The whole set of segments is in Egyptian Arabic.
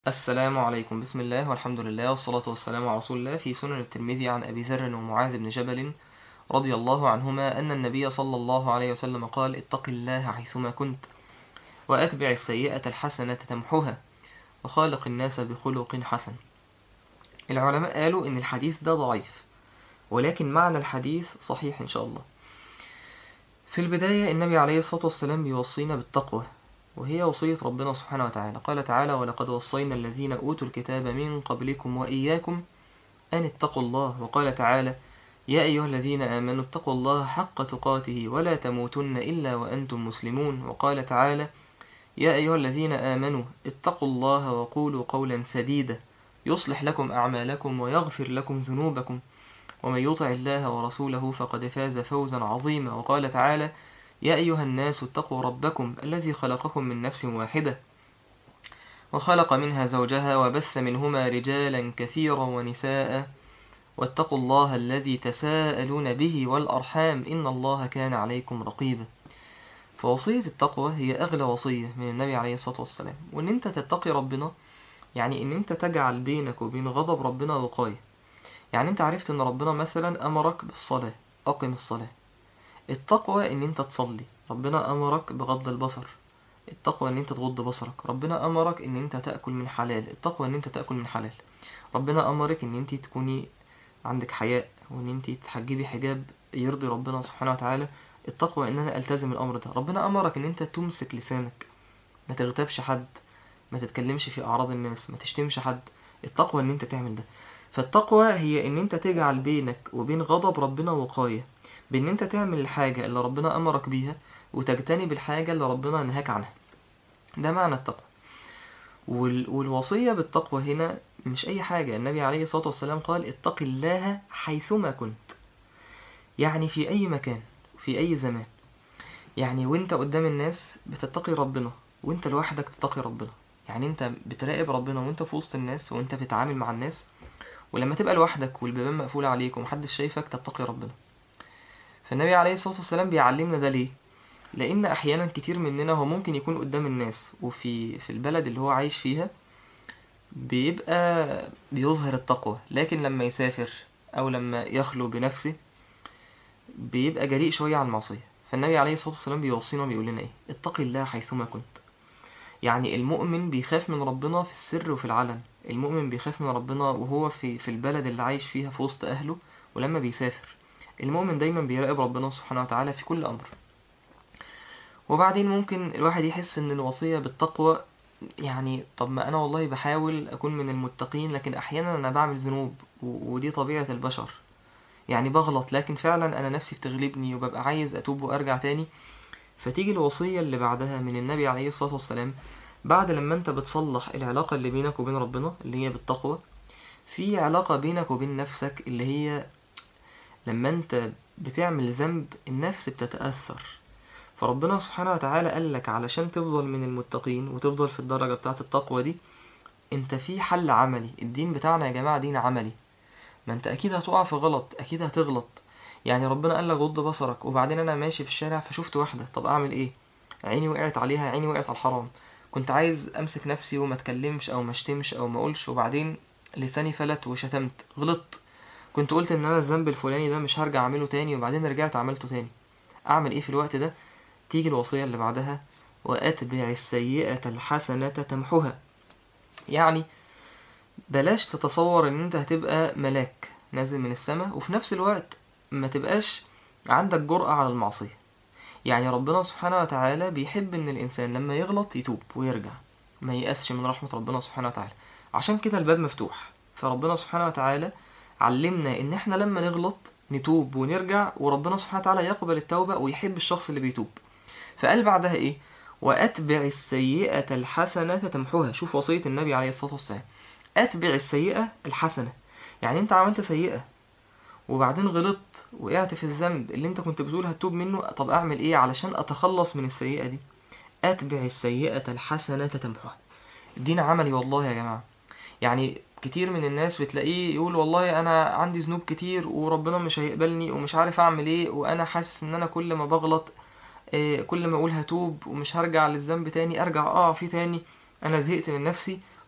السلام عليكم بسم الله والحمد لله والصلاة والسلام على رسول الله في سنن الترمذي عن أبي ذر ومعاذ بن جبل رضي الله عنهما أن النبي صلى الله عليه وسلم قال اتق الله حيثما كنت وأتبع السيئة الحسنة تمحها وخالق الناس بخلق حسن العلماء قالوا إن الحديث ده ضعيف ولكن معنى الحديث صحيح إن شاء الله في البداية النبي عليه الصلاة والسلام بيوصينا بالتقوى وهي وصية ربنا سبحانه وتعالى قال تعالى ولقد وصينا الذين أوتوا الكتاب من قبلكم وإياكم أن اتقوا الله وقال تعالى يا أيها الذين آمنوا اتقوا الله حق تقاته ولا تموتن إلا وأنتم مسلمون وقال تعالى يا أيها الذين آمنوا اتقوا الله وقولوا قولا سديدا يصلح لكم أعمالكم ويغفر لكم ذنوبكم ومن يطع الله ورسوله فقد فاز فوزا عظيما وقال تعالى يا أيها الناس اتقوا ربكم الذي خلقكم من نفس واحدة وخلق منها زوجها وبث منهما رجالا كثيرا ونساء واتقوا الله الذي تساءلون به والأرحام إن الله كان عليكم رقيبا فوصية التقوى هي أغلى وصية من النبي عليه الصلاة والسلام وإن أنت تتقي ربنا يعني إن أنت تجعل بينك وبين غضب ربنا وقاية يعني أنت عرفت إن ربنا مثلا أمرك بالصلاة أقم الصلاة التقوى ان انت تصلي ربنا امرك بغض البصر التقوى ان انت تغض بصرك ربنا امرك ان انت تاكل من حلال التقوى ان انت تاكل من حلال ربنا امرك ان انت تكوني عندك حياء وان انت تحجبي حجاب يرضي ربنا سبحانه وتعالى التقوى ان انا التزم الامر ده ربنا امرك ان انت تمسك لسانك ما تغتابش حد ما تتكلمش في اعراض الناس ما تشتمش حد التقوى ان انت تعمل ده فالتقوى هي ان انت تجعل بينك وبين غضب ربنا وقايه بان انت تعمل الحاجة اللي ربنا امرك بيها وتجتنب الحاجة اللي ربنا نهاك عنها ده معنى التقوى وال... والوصية بالتقوى هنا مش اي حاجة النبي عليه الصلاة والسلام قال اتق الله حيثما كنت يعني في اي مكان في اي زمان يعني وانت قدام الناس بتتقي ربنا وانت لوحدك تتقي ربنا يعني انت بتراقب ربنا وانت في وسط الناس وانت بتتعامل مع الناس ولما تبقى لوحدك والبيبان مقفولة عليك ومحدش شايفك تتقي ربنا فالنبي عليه الصلاة والسلام بيعلمنا ده ليه لأن أحيانا كتير مننا هو ممكن يكون قدام الناس وفي في البلد اللي هو عايش فيها بيبقى بيظهر التقوى لكن لما يسافر أو لما يخلو بنفسه بيبقى جريء شوية عن المعصية فالنبي عليه الصلاة والسلام بيوصينا بيقول لنا إيه اتق الله حيثما كنت يعني المؤمن بيخاف من ربنا في السر وفي العلن المؤمن بيخاف من ربنا وهو في في البلد اللي عايش فيها في وسط أهله ولما بيسافر المؤمن دايما بيراقب ربنا سبحانه وتعالى في كل أمر وبعدين ممكن الواحد يحس ان الوصية بالتقوى يعني طب ما انا والله بحاول اكون من المتقين لكن احيانا انا بعمل ذنوب ودي طبيعة البشر يعني بغلط لكن فعلا انا نفسي بتغلبني وببقى عايز اتوب وارجع تاني فتيجي الوصية اللي بعدها من النبي عليه الصلاة والسلام بعد لما انت بتصلح العلاقة اللي بينك وبين ربنا اللي هي بالتقوى في علاقة بينك وبين نفسك اللي هي لما انت بتعمل ذنب النفس بتتأثر فربنا سبحانه وتعالى قال لك علشان تفضل من المتقين وتفضل في الدرجة بتاعة التقوى دي انت في حل عملي الدين بتاعنا يا جماعة دين عملي ما انت اكيد هتقع في غلط اكيد هتغلط يعني ربنا قال لك غض بصرك وبعدين انا ماشي في الشارع فشفت واحدة طب اعمل ايه عيني وقعت عليها عيني وقعت على الحرام كنت عايز امسك نفسي وما اتكلمش او ما اشتمش او ما اقولش وبعدين لساني فلت وشتمت غلطت كنت قلت ان انا الذنب الفلاني ده مش هرجع اعمله تاني وبعدين رجعت عملته تاني اعمل ايه في الوقت ده تيجي الوصية اللي بعدها واتبع السيئة الحسنة تمحها يعني بلاش تتصور ان انت هتبقى ملاك نازل من السماء وفي نفس الوقت ما تبقاش عندك جرأة على المعصية يعني ربنا سبحانه وتعالى بيحب ان الانسان لما يغلط يتوب ويرجع ما ييأسش من رحمة ربنا سبحانه وتعالى عشان كده الباب مفتوح فربنا سبحانه وتعالى علمنا ان احنا لما نغلط نتوب ونرجع وربنا سبحانه وتعالى يقبل التوبة ويحب الشخص اللي بيتوب فقال بعدها ايه واتبع السيئة الحسنة تمحوها شوف وصية النبي عليه الصلاة والسلام اتبع السيئة الحسنة يعني انت عملت سيئة وبعدين غلطت وقعت في الذنب اللي انت كنت بتقول هتوب منه طب اعمل ايه علشان اتخلص من السيئة دي اتبع السيئة الحسنة تمحوها دين عملي والله يا جماعة يعني كتير من الناس بتلاقيه يقول والله انا عندي ذنوب كتير وربنا مش هيقبلني ومش عارف اعمل ايه وانا حاسس ان انا كل ما بغلط كل ما اقول هتوب ومش هرجع للذنب تاني ارجع اقع فيه تاني انا زهقت من نفسي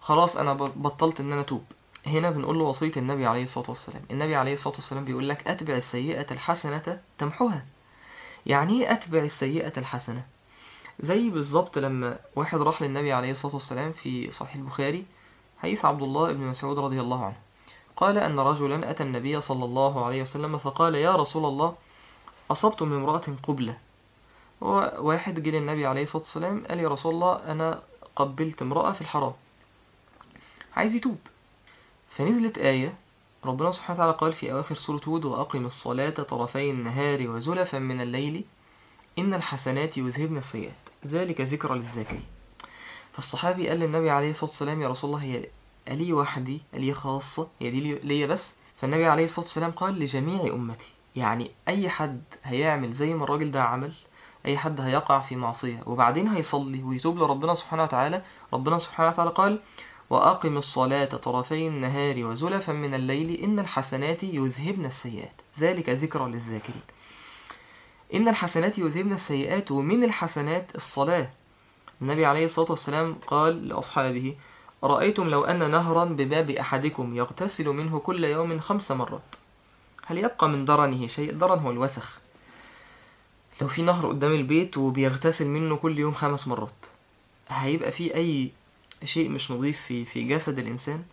خلاص انا ب- بطلت ان انا اتوب هنا بنقول له وصية النبي عليه الصلاة والسلام النبي عليه الصلاة والسلام بيقول لك اتبع السيئة الحسنة تمحها يعني ايه اتبع السيئة الحسنة زي بالظبط لما واحد راح للنبي عليه الصلاة والسلام في صحيح البخاري حديث عبد الله بن مسعود رضي الله عنه قال أن رجلا أتى النبي صلى الله عليه وسلم فقال يا رسول الله أصبت من امرأة قبلة هو واحد جه للنبي عليه الصلاة والسلام قال يا رسول الله أنا قبلت امرأة في الحرام عايز يتوب فنزلت آية ربنا سبحانه وتعالى قال في أواخر سورة هود وأقم الصلاة طرفي النهار وزلفا من الليل إن الحسنات يذهبن السيئات ذلك ذكرى للذاكرين فالصحابي قال للنبي عليه الصلاة والسلام يا رسول الله هي لي وحدي لي خاصة هي دي لي- ليا بس فالنبي عليه الصلاة والسلام قال لجميع أمتي يعني أي حد هيعمل زي ما الراجل ده عمل أي حد هيقع في معصية وبعدين هيصلي ويتوب لربنا سبحانه وتعالى ربنا سبحانه وتعالى قال وأقم الصلاة طرفي النهار وزلفا من الليل إن الحسنات يذهبن السيئات ذلك ذكرى للذاكرين إن الحسنات يذهبن السيئات ومن الحسنات الصلاة النبي عليه الصلاة والسلام قال لأصحابه أرأيتم لو أن نهرا بباب أحدكم يغتسل منه كل يوم خمس مرات هل يبقى من درنه شيء درن هو الوسخ لو في نهر قدام البيت وبيغتسل منه كل يوم خمس مرات هيبقى في أي شيء مش نظيف في في جسد الإنسان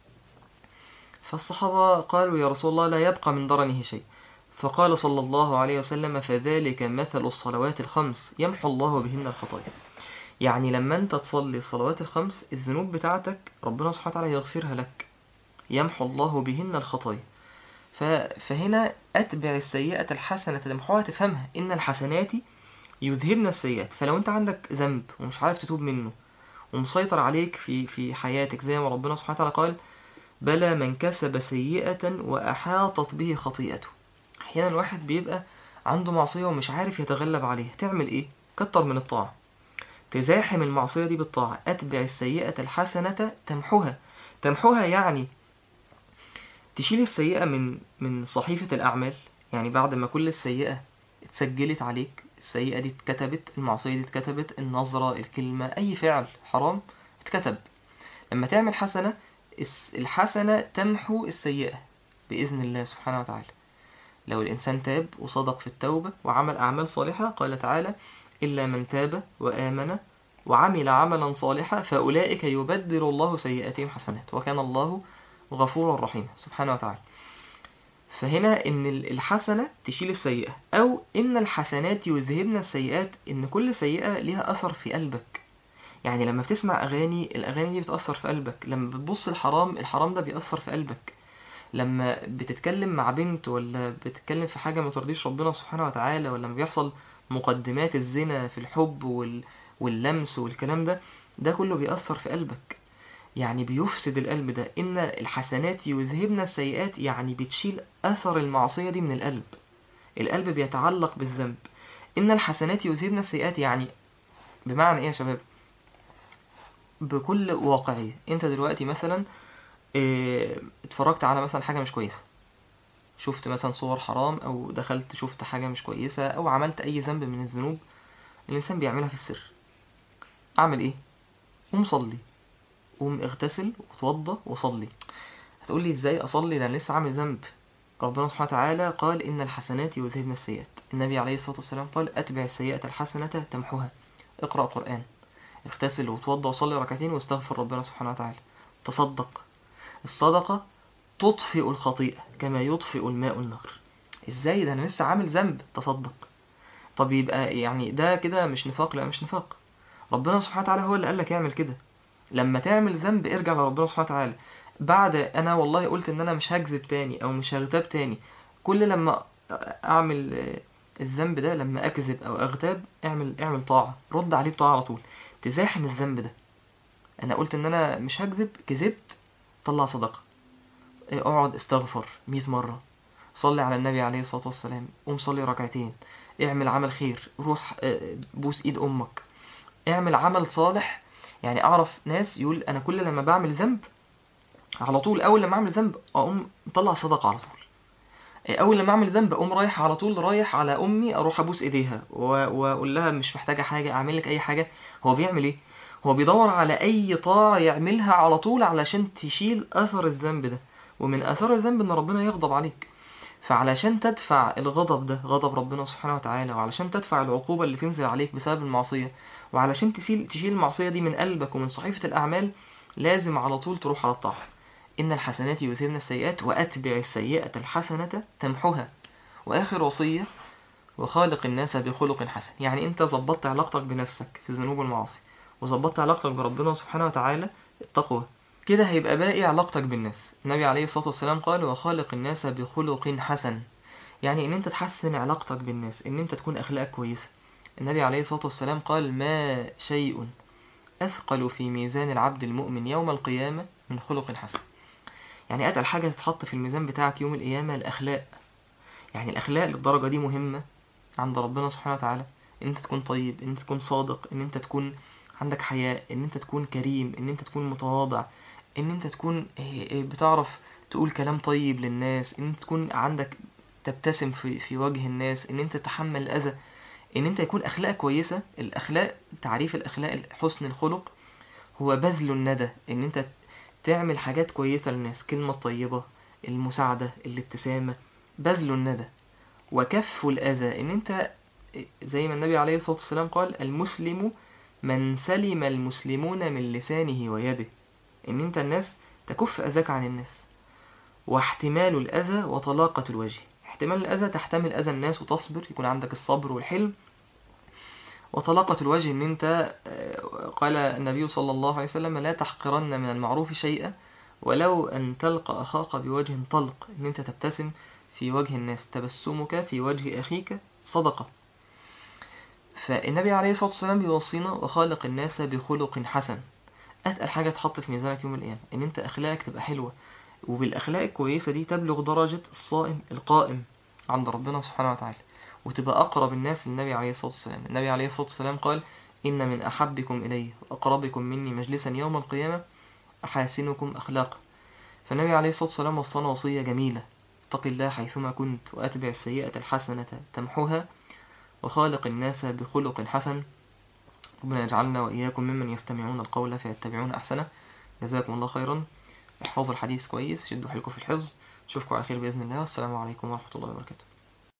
فالصحابة قالوا يا رسول الله لا يبقى من درنه شيء فقال صلى الله عليه وسلم فذلك مثل الصلوات الخمس يمحو الله بهن الخطايا يعني لما انت تصلي الصلوات الخمس الذنوب بتاعتك ربنا سبحانه وتعالى يغفرها لك يمحو الله بهن الخطايا ف... فهنا أتبع السيئة الحسنة تمحوها تفهمها إن الحسنات يذهبن السيئات فلو أنت عندك ذنب ومش عارف تتوب منه ومسيطر عليك في في حياتك زي ما ربنا سبحانه وتعالى قال بلى من كسب سيئة وأحاطت به خطيئته أحيانا الواحد بيبقى عنده معصية ومش عارف يتغلب عليها تعمل إيه؟ كتر من الطاعة تزاحم المعصية دي بالطاعة أتبع السيئة الحسنة تمحوها تمحوها يعني تشيل السيئة من من صحيفة الأعمال يعني بعد ما كل السيئة اتسجلت عليك السيئة دي اتكتبت المعصية دي اتكتبت النظرة الكلمة أي فعل حرام اتكتب لما تعمل حسنة الس- الحسنة تمحو السيئة بإذن الله سبحانه وتعالى لو الإنسان تاب وصدق في التوبة وعمل أعمال صالحة قال تعالى إلا من تاب وآمن وعمل عملا صالحا فأولئك يبدل الله سيئاتهم حسنات وكان الله غفورا رحيما سبحانه وتعالى فهنا ان ال- الحسنة تشيل السيئة او ان الحسنات يذهبن السيئات ان كل سيئة ليها اثر في قلبك يعني لما بتسمع اغاني الاغاني دي بتأثر في قلبك لما بتبص الحرام الحرام ده بيأثر في قلبك لما بتتكلم مع بنت ولا بتتكلم في حاجة ما ترضيش ربنا سبحانه وتعالى ولا لما بيحصل مقدمات الزنا في الحب وال... واللمس والكلام ده ده كله بيأثر في قلبك يعني بيفسد القلب ده إن الحسنات يذهبن السيئات يعني بتشيل أثر المعصية دي من القلب القلب بيتعلق بالذنب إن الحسنات يذهبن السيئات يعني بمعنى إيه يا شباب بكل واقعية أنت دلوقتي مثلا اه اتفرجت على مثلا حاجة مش كويسة شفت مثلا صور حرام أو دخلت شفت حاجة مش كويسة أو عملت أي ذنب من الذنوب الإنسان بيعملها في السر أعمل إيه؟ قوم صلي قوم اغتسل وتوضى وصلي هتقول لي ازاي اصلي ده انا لسه عامل ذنب ربنا سبحانه وتعالى قال ان الحسنات يذهبن السيئات النبي عليه الصلاه والسلام قال اتبع السيئه الحسنه تمحوها اقرا قران اغتسل وتوضى وصلي ركعتين واستغفر ربنا سبحانه وتعالى تصدق الصدقه تطفئ الخطيئه كما يطفئ الماء النار ازاي ده انا لسه عامل ذنب تصدق طب يبقى يعني ده كده مش نفاق لا مش نفاق ربنا سبحانه وتعالى هو اللي قال لك اعمل كده لما تعمل ذنب ارجع لربنا سبحانه وتعالى بعد انا والله قلت ان انا مش هكذب تاني او مش هغتاب تاني كل لما اعمل آه، الذنب ده لما اكذب او اغتاب اعمل اعمل طاعة رد عليه بطاعة على طول تزاحم الذنب ده انا قلت ان انا مش هكذب كذبت طلع صدقة آه، اقعد استغفر 100 مرة صلي على النبي عليه الصلاة والسلام قوم صلي ركعتين اعمل عمل خير روح آه، بوس ايد امك اعمل عمل صالح يعني اعرف ناس يقول انا كل لما بعمل ذنب على طول اول لما اعمل ذنب اقوم مطلع صدقه على طول اول لما اعمل ذنب اقوم رايح على طول رايح على امي اروح ابوس ايديها و- واقول لها مش محتاجه حاجه اعمل لك اي حاجه هو بيعمل ايه هو بيدور على أي طاعة يعملها على طول علشان تشيل أثر الذنب ده ومن أثر الذنب إن ربنا يغضب عليك فعلشان تدفع الغضب ده غضب ربنا سبحانه وتعالى وعلشان تدفع العقوبة اللي تنزل عليك بسبب المعصية وعلشان تشيل تشيل المعصية دي من قلبك ومن صحيفة الأعمال لازم على طول تروح على الطاعة إن الحسنات يثيرن السيئات وأتبع السيئة الحسنة تمحها وآخر وصية وخالق الناس بخلق حسن يعني أنت ظبطت علاقتك بنفسك في الذنوب والمعاصي وظبطت علاقتك بربنا سبحانه وتعالى التقوى كده هيبقى باقي علاقتك بالناس النبي عليه الصلاة والسلام قال وخالق الناس بخلق حسن يعني ان انت تحسن علاقتك بالناس ان انت تكون اخلاقك كويسة النبي عليه الصلاة والسلام قال ما شيء أثقل في ميزان العبد المؤمن يوم القيامة من خلق حسن يعني أتقل حاجة تتحط في الميزان بتاعك يوم القيامة الأخلاق يعني الأخلاق للدرجة دي مهمة عند ربنا سبحانه وتعالى ان انت تكون طيب ان انت تكون صادق ان انت تكون عندك حياء ان انت تكون كريم ان انت تكون متواضع ان انت تكون بتعرف تقول كلام طيب للناس ان انت تكون عندك تبتسم في, في وجه الناس ان انت تتحمل الاذى ان انت يكون اخلاق كويسة الاخلاق تعريف الاخلاق حسن الخلق هو بذل الندى ان انت تعمل حاجات كويسة للناس كلمة طيبة المساعدة الابتسامة بذل الندى وكف الأذى إن أنت زي ما النبي عليه الصلاة والسلام قال المسلم من سلم المسلمون من لسانه ويده إن أنت الناس تكف أذاك عن الناس واحتمال الأذى وطلاقة الوجه احتمال الأذى تحتمل أذى الناس وتصبر يكون عندك الصبر والحلم وطلاقة الوجه إن أنت قال النبي صلى الله عليه وسلم لا تحقرن من المعروف شيئا ولو أن تلقى أخاك بوجه طلق إن أنت تبتسم في وجه الناس تبسمك في وجه أخيك صدقة فالنبي عليه الصلاة والسلام بيوصينا وخالق الناس بخلق حسن أتقل حاجة تحط في ميزانك يوم القيامة إن أنت أخلاقك تبقى حلوة وبالأخلاق الكويسة دي تبلغ درجة الصائم القائم عند ربنا سبحانه وتعالى وتبقى أقرب الناس للنبي عليه الصلاة والسلام النبي عليه الصلاة والسلام قال إن من أحبكم إلي وأقربكم مني مجلسا يوم القيامة أحاسنكم أخلاقا فالنبي عليه الصلاة والسلام وصانا وصية جميلة اتق الله حيثما كنت وأتبع السيئة الحسنة تمحها وخالق الناس بخلق حسن ربنا يجعلنا وإياكم ممن يستمعون القول فيتبعون أحسنه جزاكم الله خيرا احفظوا الحديث كويس شدوا حيلكم في الحفظ نشوفكم على خير بإذن الله والسلام عليكم ورحمة الله وبركاته